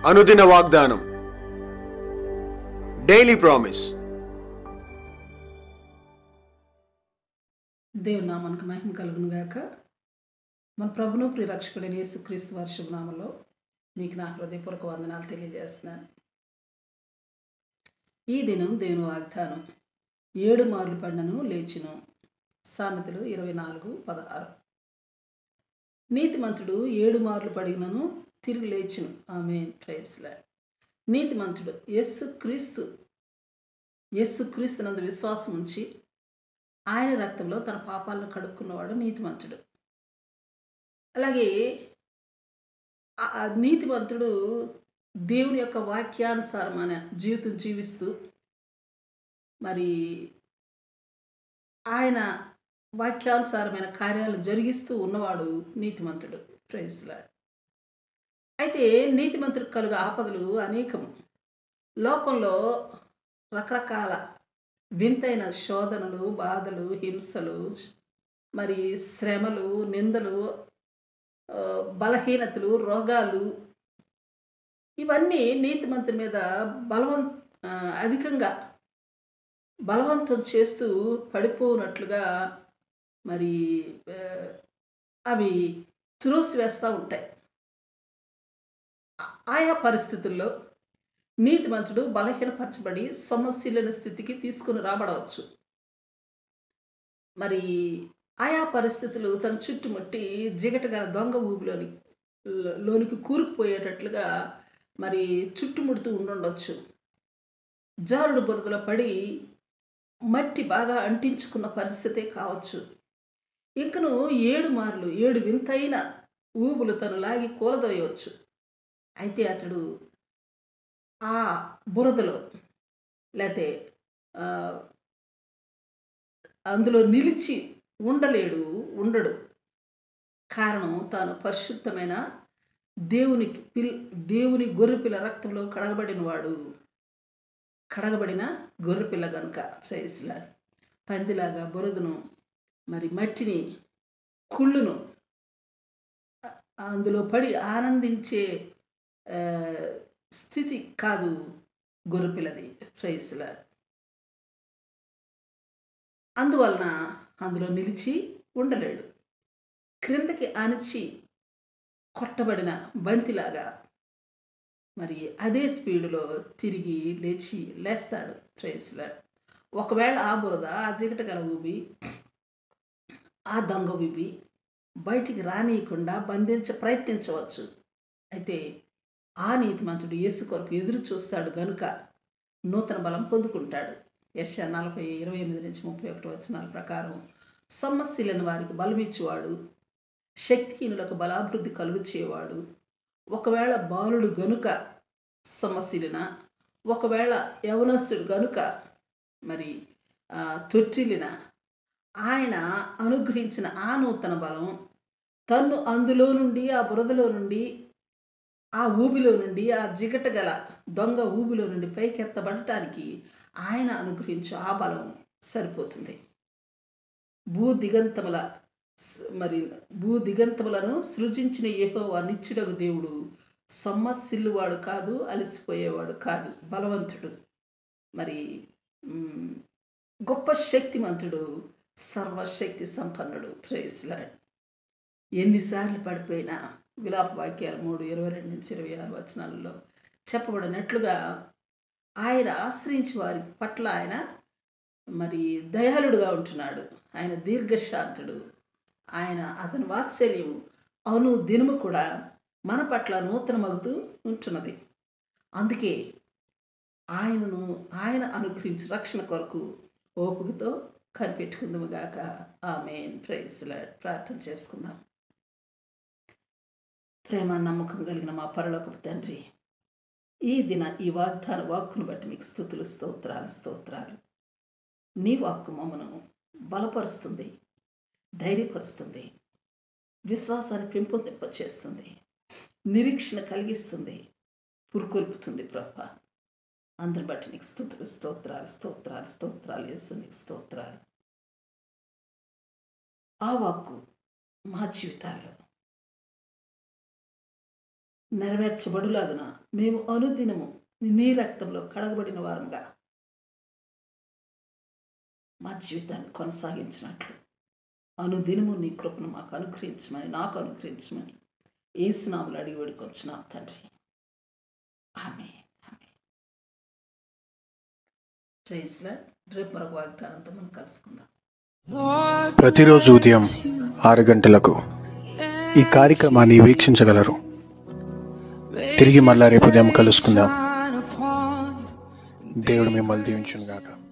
అనుదిన వాగ్దానం daily promise దేవుని నామానికి మహిమ కలుగును గాక మన ప్రభును ప్రిరక్షకుడైన యేసుక్రీస్తు వారి శుభనామంలో మీకు నా హృదయపూర్వక వందనాలు తెలియజేస్తున్నాను ఈ దినం దేవుని వాగ్దానం ఏడు మార్లు పడినను లేచును సామెతలు ఇరవై నాలుగు పదహారు నీతిమంతుడు ఏడు మార్లు పడినను తిరిగి లేచును ఆమె ప్రైస్లా నీతిమంతుడు యేసుక్రీస్తు యేసుక్రీస్తు నందు విశ్వాసం ఉంచి ఆయన రక్తంలో తన పాపాలను కడుక్కున్నవాడు నీతిమంతుడు అలాగే ఆ- ఆ నీతిమంతుడు దేవుని యొక్క వాక్యానుసారమైన జీవితం జీవిస్తూ మరి ఆయన వాక్యానుసారమైన కార్యాలు జరిగిస్తూ ఉన్నవాడు నీతిమంతుడు ప్రైస్లా అయితే నీతిమంతుడికి కలుగు ఆపదలు అనేకము లోకంలో రకరకాల వింతైన శోధనలు బాధలు హింసలు మరి శ్రమలు నిందలు ఆ, బలహీనతలు రోగాలు ఇవన్నీ నీతిమంతుని మీద బలవం ఆ, అధికంగా బలవంతం చేస్తూ పడిపోనట్లుగా మరి ఆ, అవి తురోసివేస్తూ ఉంటాయి ఆ- ఆయా పరిస్థితుల్లో నీతిమంతుడు బలహీనపరచబడి సమస్యలేని స్థితికి తీసుకుని రాబడవచ్చు మరి ఆయా పరిస్థితులు తన చుట్టుముట్టి జిగటగల దొంగ ఊబిలోని లో- లోనికి కూరుకుపోయేటట్లుగా మరి చుట్టుముడుతూ ఉండుండొచ్చు జారుడు బురదలో పడి మట్టి బాగా అంటించుకున్న పరిస్థితే కావచ్చు ఇంకను ఏడు మార్లు ఏడు వింతైన ఊబులు తను లాగి కూలదోయవచ్చు అయితే అతడు ఆ బురదలో లేతే ఆ, అందులో నిలిచి ఉండలేడు ఉండడు కారణం తాను పరిశుద్ధమైన దేవునికి పిల్ దేవుని గొర్రెపిల్ల రక్తంలో కడగబడిన వాడు కడగబడిన గొర్రెపిల్ల గనుక ప్రైస్లా పందిలాగా బురదను మరి మట్టిని కుళ్ళును అ- అందులో పడి ఆనందించే ఆ, స్థితి కాదు గొర్రెపిల్లది ప్రైస్లా అందువలన అందులో నిలిచి ఉండలేడు క్రిందకి అణిచి కొట్టబడిన బంతిలాగా మరి అదే స్పీడులో తిరిగి లేచి లేస్తాడు ట్రైన్స్లో ఒకవేళ ఆ బురద ఆ జిగట గల ఊబి ఆ దొంగ ఊబి బయటికి రానియకుండా బంధించ ప్రయత్నించవచ్చు అయితే ఆ నీతిమంతుడు యేసు కొరకు ఎదురు చూస్తాడు గనుక నూతన బలం పొందుకుంటాడు యశ నలభై ఇరవై ఎనిమిది నుంచి ముప్పై ఒకటి వచనాల ప్రకారం సమస్యలను వారికి బలమిచ్చేవాడు శక్తిహీనులకు బలాభివృద్ధి కలుగు చేయవాడు ఒకవేళ బాలుడు గనుక సమస్యలిన ఒకవేళ యవనస్తుడు గనుక మరి ఆ, తొట్టిల్లిన ఆయన అనుగ్రహించిన ఆ నూతన బలం తన్ను అందులో నుండి ఆ బురదలో నుండి ఆ ఊబిలో నుండి ఆ జిగట గల దొంగ ఊబిలో నుండి పైకెత్తబడటానికి ఆయన అనుగ్రహించు ఆ బలం సరిపోతుంది భూ దిగంతముల స- మరి భూ దిగంతములను సృజించిన యెహోవా నిత్యుడగు దేవుడు సొమ్మసిల్లువాడు కాదు అలసిపోయేవాడు కాదు బలవంతుడు మరి మ్, గొప్ప శక్తిమంతుడు సర్వశక్తి సంపన్నుడు ప్రేస్లాడ్ ఎన్నిసార్లు పడిపోయినా విలాప వాక్యాలు మూడు ఇరవై రెండు నుంచి ఇరవై ఆరు వచనాలలో చెప్పబడినట్లుగా ఆయన ఆశ్రయించి వారి పట్ల ఆయన మరి దయాళుడుగా ఉంటున్నాడు ఆయన దీర్ఘశాంతుడు ఆయన అతని వాత్సల్యం అవును దినము కూడా మన పట్ల నూతనమగుతూ ఉంటున్నది అందుకే ఆయనను ఆయన అనుగ్రహించి రక్షణ కొరకు ఓపికతో కనిపెట్టుకుందాము గాక ఆమె ప్రేయస్లా ప్రార్థన చేసుకుందాం ప్రేమ నమ్మకం కలిగిన మా పరలోకపు తండ్రి ఈ దిన ఈ వాగ్దాన వాక్కును బట్టి మీకు స్థుతులు స్తోత్రాలు స్తోత్రాలు నీ వాక్కు మమ్మను బలపరుస్తుంది ధైర్యపరుస్తుంది విశ్వాసాన్ని పెంపొందింపచేస్తుంది నిరీక్షణ కలిగిస్తుంది పురుకొల్పుతుంది ప్రభ అందరి బట్టి నీకు స్థుతులు స్తోత్రాలు స్తోత్రాలు స్తోత్రాలు యేసు నీకు స్తోత్రాలు ఆ వాక్కు మా జీవితాల్లో నెరవేర్చబడులాగున మేము అనుదినము నీ రక్తంలో కడగబడిన వారంగా మా జీవితాన్ని కొనసాగించినట్లు అనుదినము నీ కృపను మాకు అనుగ్రహించమని నాకు అనుగ్రహించమని ఏ స్నాములు అడిగి వేడుకొచ్చున్నాం తండ్రి ఆమె ఆమె రేస్లా రేపు మరొక వాగ్దానంతో మనం కలుసుకుందాం ప్రతిరోజు ఉదయం ఆరు గంటలకు ఈ కార్యక్రమాన్ని వీక్షించగలరు తిరిగి మళ్ళా రేపు ఉదయం కలుసుకుందాం దేవుడు మిమ్మల్ని దీవించును గాక